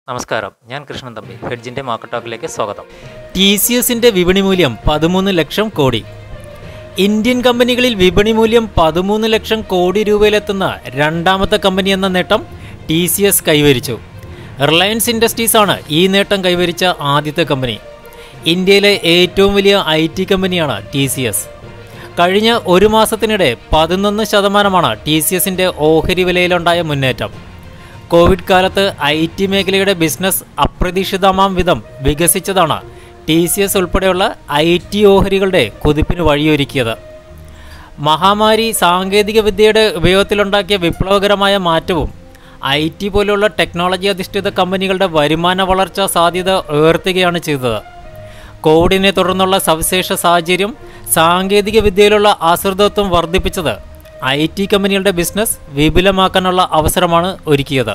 നമസ്കാരം ഞാൻ കൃഷ്ണൻ തമ്പി ഹെഡ്ജിന്റെ മാർക്കറ്റ് ടോക്കിലേക്ക് സ്വാഗതം ടി സി എസിന്റെ വിപണി മൂല്യം പതിമൂന്ന് ലക്ഷം കോടി ഇന്ത്യൻ കമ്പനികളിൽ വിപണി മൂല്യം പതിമൂന്ന് ലക്ഷം കോടി രൂപയിലെത്തുന്ന രണ്ടാമത്തെ കമ്പനി എന്ന നേട്ടം ടി സി എസ് കൈവരിച്ചു റിലയൻസ് ഇൻഡസ്ട്രീസ് ആണ് ഈ നേട്ടം കൈവരിച്ച ആദ്യത്തെ കമ്പനി ഇന്ത്യയിലെ ഏറ്റവും വലിയ ഐ ടി കമ്പനിയാണ് ടി സി എസ് കഴിഞ്ഞ ഒരു മാസത്തിനിടെ പതിനൊന്ന് ശതമാനമാണ് ടി സി എസിന്റെ ഓഹരി വിലയിലുണ്ടായ മുന്നേറ്റം കോവിഡ് കാലത്ത് ഐ ടി മേഖലയുടെ ബിസിനസ് അപ്രതീക്ഷിതമാം വിധം വികസിച്ചതാണ് ടി സി എസ് ഉൾപ്പെടെയുള്ള ഐ ടി ഓഹരികളുടെ കുതിപ്പിന് വഴിയൊരുക്കിയത് മഹാമാരി സാങ്കേതിക വിദ്യയുടെ ഉപയോഗത്തിലുണ്ടാക്കിയ വിപ്ലവകരമായ മാറ്റവും ഐ ടി പോലുള്ള ടെക്നോളജി അധിഷ്ഠിത കമ്പനികളുടെ വരുമാന വളർച്ചാ സാധ്യത ഉയർത്തുകയാണ് ചെയ്തത് കോവിഡിനെ തുടർന്നുള്ള സവിശേഷ സാഹചര്യം സാങ്കേതിക വിദ്യയിലുള്ള ആശ്രിതത്വം വർദ്ധിപ്പിച്ചത് ഐ ടി കമ്പനികളുടെ ബിസിനസ് വിപുലമാക്കാനുള്ള അവസരമാണ് ഒരുക്കിയത്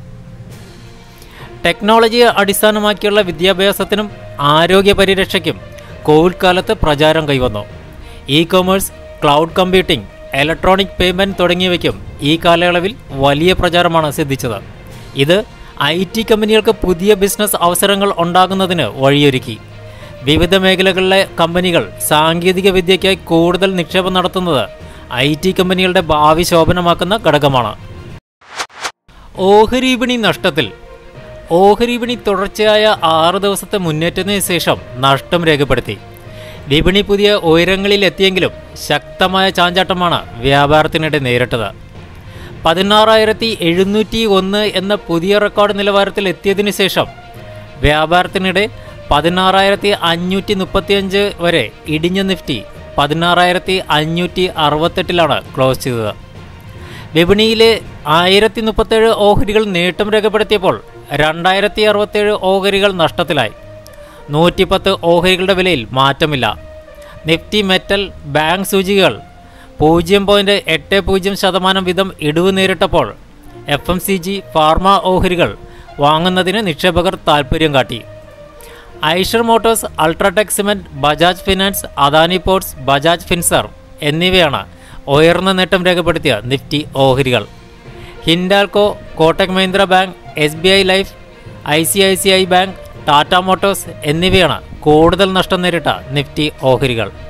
ടെക്നോളജിയെ അടിസ്ഥാനമാക്കിയുള്ള വിദ്യാഭ്യാസത്തിനും ആരോഗ്യ പരിരക്ഷയ്ക്കും കോവിഡ് കാലത്ത് പ്രചാരം കൈവന്നു e commerce cloud computing electronic payment തുടങ്ങിയവയ്ക്കും ഈ കാലയളവിൽ വലിയ പ്രചാരമാണ് സിദ്ധിച്ചത് ഇത് ഐ ടി കമ്പനികൾക്ക് പുതിയ ബിസിനസ് അവസരങ്ങൾ ഉണ്ടാകുന്നതിന് വഴിയൊരുക്കി വിവിധ മേഖലകളിലെ കമ്പനികൾ സാങ്കേതിക വിദ്യയ്ക്കായി കൂടുതൽ നിക്ഷേപം നടത്തുന്നത് ഐ ടി കമ്പനികളുടെ ഭാവി ശോഭനമാക്കുന്ന ഘടകമാണ് ഓഹരി വിപണി നഷ്ടത്തിൽ ഓഹരി വിപണി തുടർച്ചയായ ആറ് ദിവസത്തെ മുന്നേറ്റത്തിന് ശേഷം നഷ്ടം രേഖപ്പെടുത്തി വിപണി പുതിയ ഉയരങ്ങളിൽ എത്തിയെങ്കിലും ശക്തമായ ചാഞ്ചാട്ടമാണ് വ്യാപാരത്തിനിടെ നേരിട്ടത് പതിനാറായിരത്തി എഴുന്നൂറ്റി ഒന്ന് എന്ന പുതിയ റെക്കോർഡ് നിലവാരത്തിൽ എത്തിയതിനു ശേഷം വ്യാപാരത്തിനിടെ പതിനാറായിരത്തി അഞ്ഞൂറ്റി മുപ്പത്തിയഞ്ച് വരെ ഇടിഞ്ഞ നിഫ്റ്റി പതിനാറായിരത്തി അഞ്ഞൂറ്റി അറുപത്തെട്ടിലാണ് ക്ലോസ് ചെയ്തത് വിപണിയിലെ ആയിരത്തി മുപ്പത്തേഴ് ഓഹരികൾ നേട്ടം രേഖപ്പെടുത്തിയപ്പോൾ രണ്ടായിരത്തി അറുപത്തേഴ് ഓഹരികൾ നഷ്ടത്തിലായി നൂറ്റിപ്പത്ത് ഓഹരികളുടെ വിലയിൽ മാറ്റമില്ല നിഫ്റ്റി മെറ്റൽ ബാങ്ക് സൂചികകൾ പൂജ്യം പോയിൻറ്റ് എട്ട് പൂജ്യം ശതമാനം വീതം ഇടിവ് നേരിട്ടപ്പോൾ F M C G pharma ഓഹരികൾ വാങ്ങുന്നതിന് നിക്ഷേപകർ താൽപ്പര്യം കാട്ടി Eicher Motors UltraTech Cement Bajaj Finance Adani Ports Bajaj Finserv എന്നിവയാണ് ഉയർന്ന നേട്ടം രേഖപ്പെടുത്തിയ നിഫ്റ്റി ഓഹരികൾ Hindalco Kotak Mahindra Bank S B I Life I C I C I Bank Tata Motors എന്നിവയാണ് കൂടുതൽ നഷ്ടം നേരിട്ട നിഫ്റ്റി ഓഹരികൾ